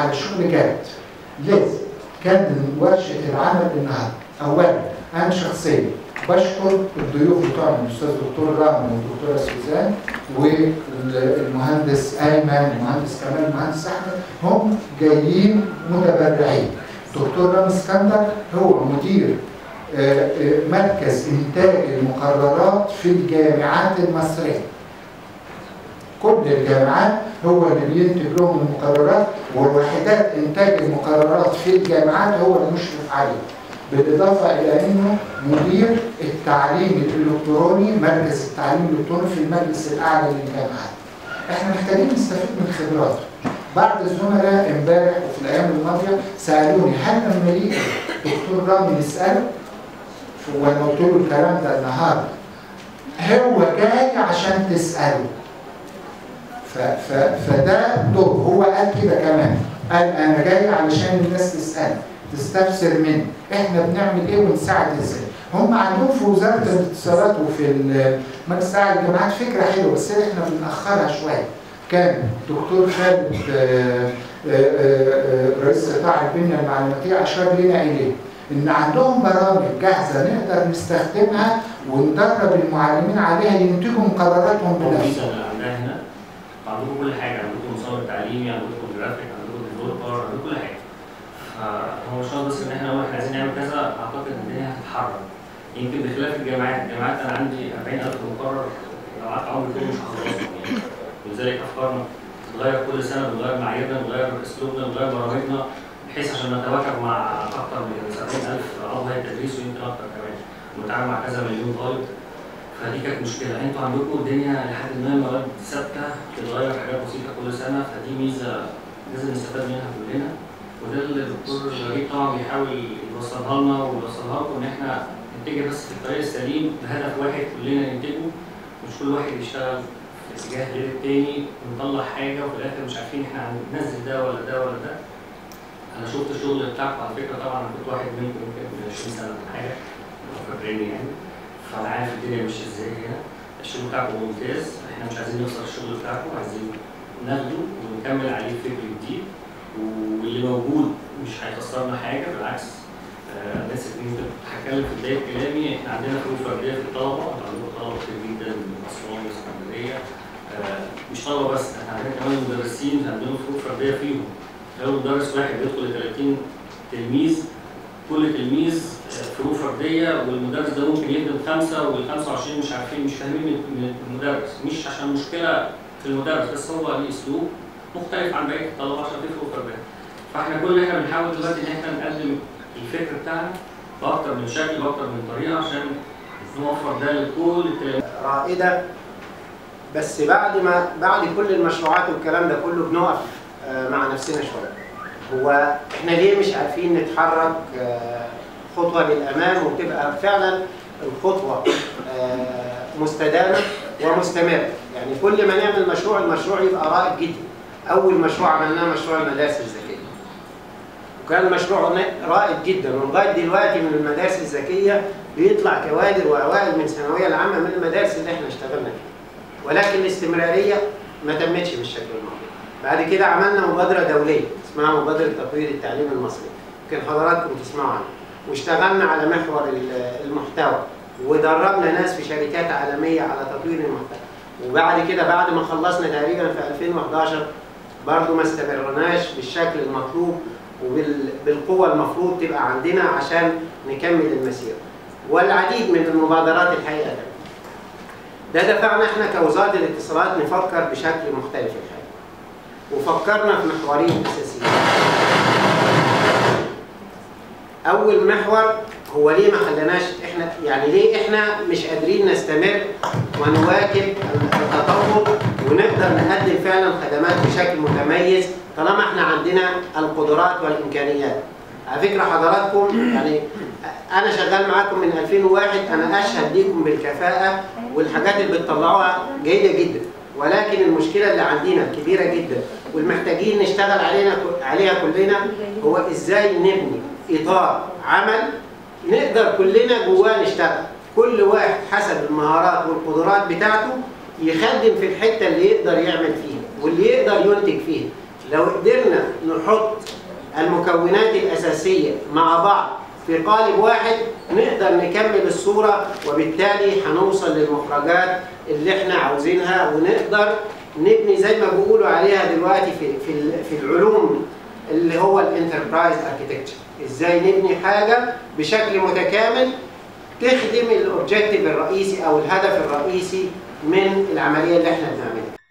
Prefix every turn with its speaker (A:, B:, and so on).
A: على شغل جاد لازم كان ورشه العمل النهارده اولا انا شخصيا بشكر الضيوف بتوعنا الاستاذ دكتور رامي والدكتوره سوزان والمهندس ايمن المهندس كمال المهندس احمد هم جايين متبرعين دكتور رامي اسكندر هو مدير آه، آه، مركز انتاج المقررات في الجامعات المصريه كل الجامعات هو اللي بينتج لهم المقررات ووحدات انتاج المقررات في الجامعات هو المشرف عليه بالاضافه الى انه مدير التعليم الالكتروني مركز التعليم الالكتروني في المجلس الاعلى للجامعات. احنا محتاجين نستفيد من خبراته. بعض الزملاء امبارح وفي الايام الماضيه سالوني هل لما يجي دكتور رامي نساله وانا قلت له الكلام ده النهارده هو جاي عشان تساله ف ف فده دور هو قال كده كمان قال انا جاي علشان الناس تسال تستفسر مني احنا بنعمل ايه ونساعد ازاي هم عندهم في وزاره الاتصالات وفي ال- مجلس الاعلى للجامعات فكره حلوه بس احنا بنأخرها شويه كان دكتور خالد آه، آه، آه، رئيس قطاع البنيه المعلوماتيه اشار لنا اليه ان عندهم برامج جاهزه نقدر نستخدمها وندرب المعلمين عليها ينتجوا مقرراتهم بنفسهم
B: الكمبيوتر اللي عندها هنا عندكم كل حاجه عندكم مصور تعليمي عندكم جرافيك عندكم ديفلوبر عندكم كل حاجه فهو مش شرط بس ان احنا لو احنا عايزين نعمل كذا اعتقد ان الدنيا هتتحرك يمكن بخلاف الجامعات الجامعات انا عندي 40000 مقرر لو قعدت عمري كله مش هخلصهم يعني ولذلك افكارنا بتتغير كل سنه بنغير معاييرنا بنغير اسلوبنا بنغير برامجنا بحيث عشان نتواكب مع اكثر من 70000 عضو هيئه تدريس ويمكن اكثر كمان ونتعامل مع كذا مليون طالب فدي كانت مشكله انتوا عندكم الدنيا لحد ما المواد ثابته بتتغير حاجات بسيطه كل سنه فدي ميزه لازم نستفاد منها كلنا وده اللي الدكتور غريب طبعا بيحاول يوصلها لنا ويوصلها لكم ان احنا نتجه بس في الطريق السليم بهدف واحد كلنا ننتجه مش كل واحد يشتغل في اتجاه غير التاني ونطلع حاجه وفي الاخر مش عارفين احنا هننزل ده ولا ده ولا ده انا شفت الشغل بتاعكم على فكره طبعا انا كنت واحد منكم يمكن من 20 سنه ولا حاجه لو فاكريني يعني فانا عارف الدنيا ماشيه ازاي هنا الشغل بتاعكم ممتاز احنا مش عايزين نخسر الشغل بتاعكم عايزين ناخده ونكمل عليه فكر جديد واللي موجود مش هيخسرنا حاجه بالعكس آه، الناس اللي يمكن هتكلم في بدايه كلامي احنا عندنا فروق فرديه في الطلبه انتوا عندكم طلبه كتير جدا من اسوان واسكندريه آه، مش طلبه بس احنا عندنا كمان مدرسين عندهم فروق فرديه فيهم لو مدرس واحد بيدخل ل 30 تلميذ كل تلميذ آه، فروق فرديه والمدرس ده ممكن يخدم خمسه وال 25 مش عارفين مش فاهمين من- من المدرس مش عشان مشكله في المدرس بس هو ليه اسلوب مختلف عن بقيه الطلبه عشان في فروق فرديه فاحنا كل اللي احنا بنحاول دلوقتي ان احنا نقدم الفكر بتاعنا باكتر من شكل باكتر من طريقه عشان نوفر ده لكل التلاميذ
C: رائده بس بعد ما بعد كل المشروعات والكلام ده كله بنقف آه، مع نفسنا شويه هو احنا ليه مش عارفين نتحرك آه، خطوه للامام وتبقى فعلا الخطوه آه، مستدامه ومستمره يعني كل ما نعمل مشروع المشروع يبقى رائد جدا اول مشروع عملناه مشروع المدارس الذكيه وكان مشروع رائد جدا ولغايه دلوقتي من المدارس الذكيه بيطلع كوادر واوائل من الثانويه العامه من المدارس اللي احنا اشتغلنا فيها ولكن الاستمراريه ما تمتش بالشكل المطلوب بعد كده عملنا مبادره دوليه اسمها مبادره تطوير التعليم المصري يمكن حضراتكم تسمعوا عنها واشتغلنا على محور ال- المحتوى ودربنا ناس في شركات عالميه على تطوير المحتوى وبعد كده بعد ما خلصنا تقريبا في 2011 برضو ما استمرناش بالشكل المطلوب وبالقوة المفروض تبقى عندنا عشان نكمل المسيرة والعديد من المبادرات الحقيقة ده ده دفعنا احنا كوزارة الاتصالات نفكر بشكل مختلف الحقيقة وفكرنا في محورين أساسيين أول محور هو ليه ما خليناش احنا يعني ليه احنا مش قادرين نستمر ونواكب التطور ونقدر نقدم فعلا خدمات بشكل متميز طالما احنا عندنا القدرات والامكانيات. على فكره حضراتكم يعني انا شغال معاكم من 2001 انا اشهد ليكم بالكفاءه والحاجات اللي بتطلعوها جيده جدا ولكن المشكله اللي عندنا كبيره جدا والمحتاجين نشتغل علينا عليها كلنا هو ازاي نبني اطار عمل نقدر كلنا جواه نشتغل كل واحد حسب المهارات والقدرات بتاعته يخدم في الحته اللي يقدر يعمل فيها واللي يقدر ينتج فيها لو قدرنا نحط المكونات الأساسية مع بعض في قالب واحد نقدر نكمل الصورة وبالتالي هنوصل للمخرجات اللي احنا عاوزينها ونقدر نبني زي ما بيقولوا عليها دلوقتي في في في العلوم اللي هو الانتربرايز اركيتكتشر ازاي نبني حاجة بشكل متكامل تخدم الاوبجيكتيف الرئيسي او الهدف الرئيسي من العملية اللي احنا بنعملها